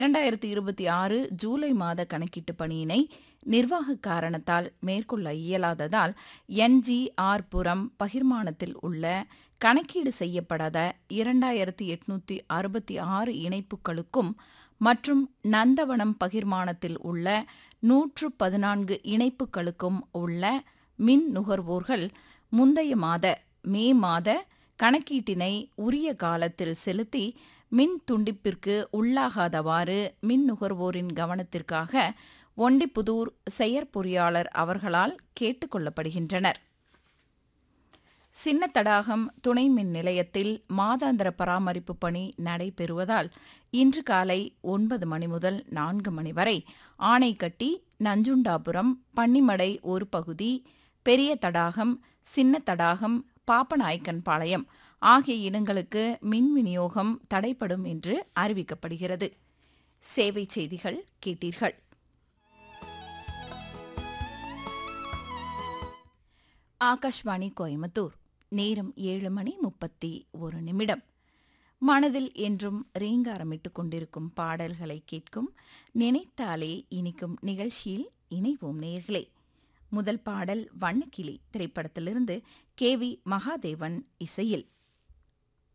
இரண்டாயிரத்தி இருபத்தி ஆறு ஜூலை மாத கணக்கீட்டு பணியினை நிர்வாக காரணத்தால் மேற்கொள்ள இயலாததால் என்ஜிஆர் புரம் பகிர்மானத்தில் உள்ள கணக்கீடு செய்யப்படாத இரண்டாயிரத்தி எட்நூத்தி அறுபத்தி ஆறு இணைப்புகளுக்கும் மற்றும் நந்தவனம் பகிர்மானத்தில் உள்ள நூற்று பதினான்கு இணைப்புகளுக்கும் உள்ள மின் நுகர்வோர்கள் முந்தைய மாத மே மாத கணக்கீட்டினை உரிய காலத்தில் செலுத்தி மின் துண்டிப்பிற்கு உள்ளாகாதவாறு மின் நுகர்வோரின் கவனத்திற்காக ஒண்டிப்புதூர் செயற்பொறியாளர் அவர்களால் கேட்டுக் கொள்ளப்படுகின்றனர் சின்னத்தடாகம் துணை மின் நிலையத்தில் மாதாந்திர பராமரிப்பு பணி நடைபெறுவதால் இன்று காலை ஒன்பது மணி முதல் நான்கு மணி வரை ஆணைக்கட்டி நஞ்சுண்டாபுரம் பன்னிமடை ஒரு பகுதி பெரிய தடாகம் சின்ன தடாகம் பாப்பநாயக்கன்பாளையம் ஆகிய இடங்களுக்கு மின் விநியோகம் தடைப்படும் என்று அறிவிக்கப்படுகிறது சேவை செய்திகள் கேட்டீர்கள் ஆகாஷ்வாணி கோயம்புத்தூர் நேரம் ஏழு மணி முப்பத்தி ஒரு நிமிடம் மனதில் என்றும் ரீங்காரமிட்டுக் கொண்டிருக்கும் பாடல்களை கேட்கும் நினைத்தாலே இனிக்கும் நிகழ்ச்சியில் இணைவோம் நேர்களே முதல் பாடல் வண்ணக்கிளி திரைப்படத்திலிருந்து கே வி மகாதேவன் இசையில்